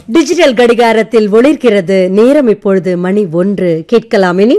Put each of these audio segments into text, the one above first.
digital கடிகாரத்தில் ஒளிர்கிறது நேரம் இப்பொழுது மணி ஒன்று கேட்கலாம் இனி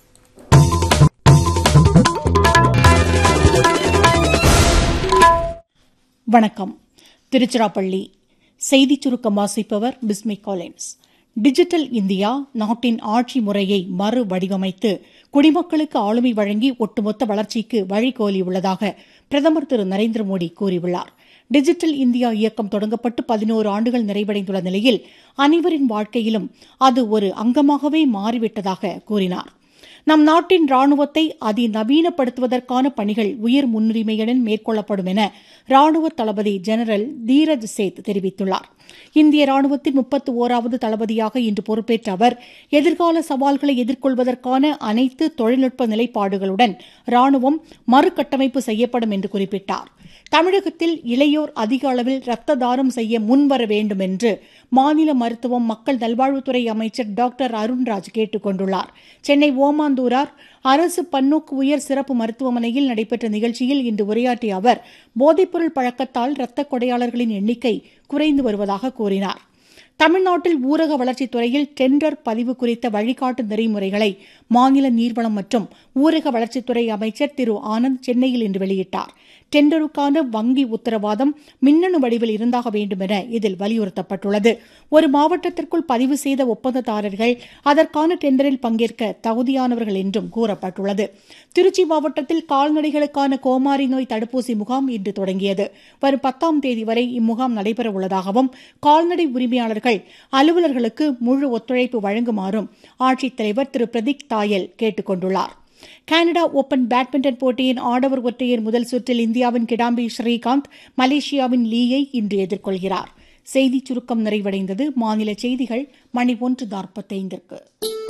வணக்கம் திருச்சிராப்பள்ளி செய்திச் சுருக்கம் வாசிப்பவர் பிஸ்மி காலின்ஸ் டிஜிட்டல் இந்தியா நாட்டின் ஆட்சி முறையை மறு வடிவமைத்து குடிமக்களுக்கு ஆளுமை வழங்கி ஒட்டுமொத்த வளர்ச்சிக்கு வழிகோலியுள்ளதாக பிரதமர் திரு நரேந்திர மோடி கூறியுள்ளார் டிஜிட்டல் இந்தியா இயக்கம் தொடங்கப்பட்டு பதினோரு ஆண்டுகள் நிறைவடைந்துள்ள நிலையில் அனைவரின் வாழ்க்கையிலும் அது ஒரு அங்கமாகவே மாறிவிட்டதாக கூறினார் நம் நாட்டின் ராணுவத்தை அதிநவீனப்படுத்துவதற்கான பணிகள் உயர் முன்னுரிமையுடன் மேற்கொள்ளப்படும் என ராணுவ தளபதி ஜெனரல் தீரஜ் சேத் தெரிவித்துள்ளார் இந்திய ராணுவத்தின் முப்பத்து ஓராவது தளபதியாக இன்று பொறுப்பேற்ற அவர் எதிர்கால சவால்களை எதிர்கொள்வதற்கான அனைத்து தொழில்நுட்ப நிலைப்பாடுகளுடன் ராணுவம் மறுகட்டமைப்பு செய்யப்படும் என்று குறிப்பிட்டார் தமிழகத்தில் இளையோர் அதிக அளவில் ரத்த தானம் செய்ய முன்வர வேண்டும் என்று மாநில மருத்துவம் மக்கள் நல்வாழ்வுத்துறை அமைச்சர் டாக்டர் அருண்ராஜ் கேட்டுக் கொண்டுள்ளார் சென்னை ஓமாந்தூரார் அரசு பன்னோக்கு உயர் சிறப்பு மருத்துவமனையில் நடைபெற்ற நிகழ்ச்சியில் இன்று உரையாற்றிய அவர் போதைப்பொருள் பழக்கத்தால் இரத்த கொடையாளர்களின் எண்ணிக்கை குறைந்து வருவதாக கூறினார் தமிழ்நாட்டில் ஊரக வளர்ச்சித் துறையில் டெண்டர் பதிவு குறித்த வழிகாட்டு நெறிமுறைகளை மாநில நீர்வளம் மற்றும் ஊரக வளர்ச்சித்துறை அமைச்சர் திரு ஆனந்த் சென்னையில் இன்று வெளியிட்டார் டெண்டருக்கான வங்கி உத்தரவாதம் மின்னணு வடிவில் இருந்தாக வேண்டும் என இதில் வலியுறுத்தப்பட்டுள்ளது ஒரு மாவட்டத்திற்குள் பதிவு செய்த ஒப்பந்ததாரர்கள் அதற்கான டெண்டரில் பங்கேற்க தகுதியானவர்கள் என்றும் கூறப்பட்டுள்ளது திருச்சி மாவட்டத்தில் கால்நடைகளுக்கான கோமாரி நோய் தடுப்பூசி முகாம் இன்று தொடங்கியது வரும் பத்தாம் தேதி வரை இம்முகாம் நடைபெற உள்ளதாகவும் கால்நடை உரிமையாளர்கள் அலுவலர்களுக்கு முழு ஒத்துழைப்பு வழங்குமாறும் ஆட்சித்தலைவர் திரு பிரதீக் தாயல் கேட்டுக் கொண்டுள்ளார் கனடா ஓபன் பேட்மிண்டன் போட்டியின் ஆடவர் ஒற்றையர் முதல் சுற்றில் இந்தியாவின் கிடாம்பி ஸ்ரீகாந்த் மலேசியாவின் லீயை இன்று எதிர்கொள்கிறார் செய்திச் சுருக்கம் நிறைவடைந்தது மாநில செய்திகள் மணி ஒன்று நாற்பத்தைந்திற்கு